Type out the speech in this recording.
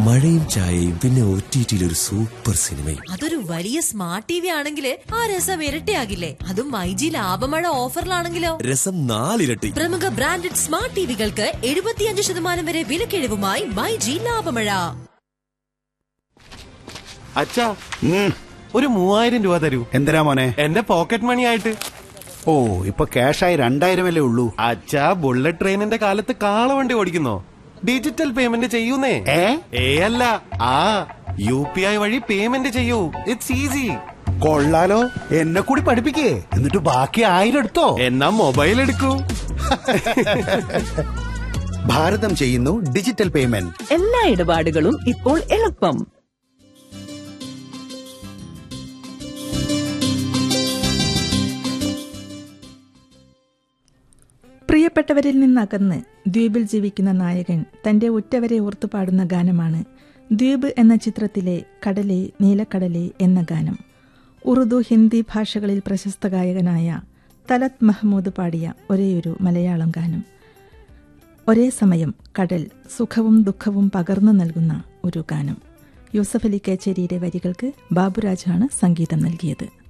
മഴയും ചായയും പിന്നെ ഒ ടി ടിയിൽ ഒരു സൂപ്പർ സിനിമയും അതൊരു വലിയ സ്മാർട്ട് ടി വി ആണെങ്കിൽ ആ രസം ഇരട്ടിയാകില്ലേ അതും മൈജി ലാഭമഴ ഓഫറിലാണെങ്കിലോ രസം നാലിരട്ടി പ്രമുഖ ബ്രാൻഡഡ് സ്മാർട്ട് ടിവികൾക്ക് എഴുപത്തിയഞ്ച് ശതമാനം വരെ വിലക്കിഴിവുമായി മൈജി ലാഭമഴ അച്ഛാ ഒരു മൂവായിരം രൂപ തരൂ എന്തിനാ മോനെ എന്റെ പോക്കറ്റ് മണി ആയിട്ട് ഓ ഇപ്പൊ ക്യാഷായി രണ്ടായിരം അല്ലേ ഉള്ളൂ അച്ഛാ ബുള്ളറ്റ് ട്രെയിനിന്റെ കാലത്ത് കാളവണ്ടി ഓടിക്കുന്നോ ഡിജിറ്റൽ പേയ്മെന്റ് ചെയ്യൂന്നേ ഏ ഏ അല്ല ആ യു പി ഐ വഴി പേയ്മെന്റ് ചെയ്യൂ ഇറ്റ്സ് ഈസി കൊള്ളാലോ എന്നെ കൂടി പഠിപ്പിക്കേ എന്നിട്ട് ബാക്കി ആയിരം എടുത്തോ എന്നാ മൊബൈൽ എടുക്കൂ ഭാരതം ചെയ്യുന്നു ഡിജിറ്റൽ പേയ്മെന്റ് എല്ലാ ഇടപാടുകളും ഇപ്പോൾ എളുപ്പം പ്രിയപ്പെട്ടവരിൽ നിന്നകന്ന് ദ്വീപിൽ ജീവിക്കുന്ന നായകൻ തന്റെ ഉറ്റവരെ ഓർത്തു പാടുന്ന ഗാനമാണ് ദ്വീപ് എന്ന ചിത്രത്തിലെ കടലെ നീലക്കടലെ എന്ന ഗാനം ഉറുദു ഹിന്ദി ഭാഷകളിൽ പ്രശസ്ത ഗായകനായ തലത് മഹ്മൂദ് പാടിയ ഒരേയൊരു മലയാളം ഗാനം ഒരേ സമയം കടൽ സുഖവും ദുഃഖവും പകർന്നു നൽകുന്ന ഒരു ഗാനം യൂസഫ് അലി കേച്ചേരിയുടെ വരികൾക്ക് ബാബുരാജാണ് സംഗീതം നൽകിയത്